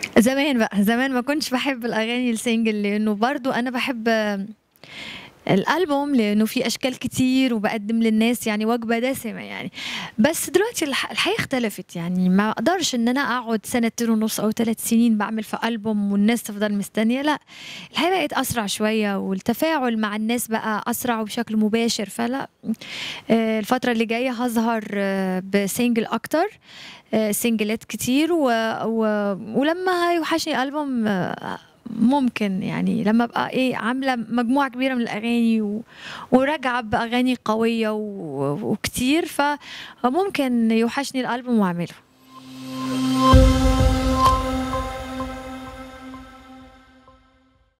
زمان بقى، زمان ما كنتش باحب الأغاني الsingle لإنه برضه أنا باحب الألبوم لإنه فيه أشكال كتير وباقدّم للناس يعني وجبة دسمة يعني، بس دلوقتي الح الحياة اختلفت يعني ما أقدرش إن أنا أقعد سنتين ونُص أو 3 سنين باعمل في ألبوم والناس تفضل مستنية، لأ، الحياة بقت أسرع شوية والتفاعل مع الناس بقى أسرع وبشكل مباشر، فلأ، آآ الفترة اللي جاية هاظهر بsingle أكتر، آآ سينجلات كتير و و ولمّا هيوحشني ألبوم ممكن يعني لمّا أبقى إيه، عاملة مجموعة كبيرة من الأغاني و وراجعة بأغاني قوية و وكتير، فممكن يوحشني الألبوم وأعمله.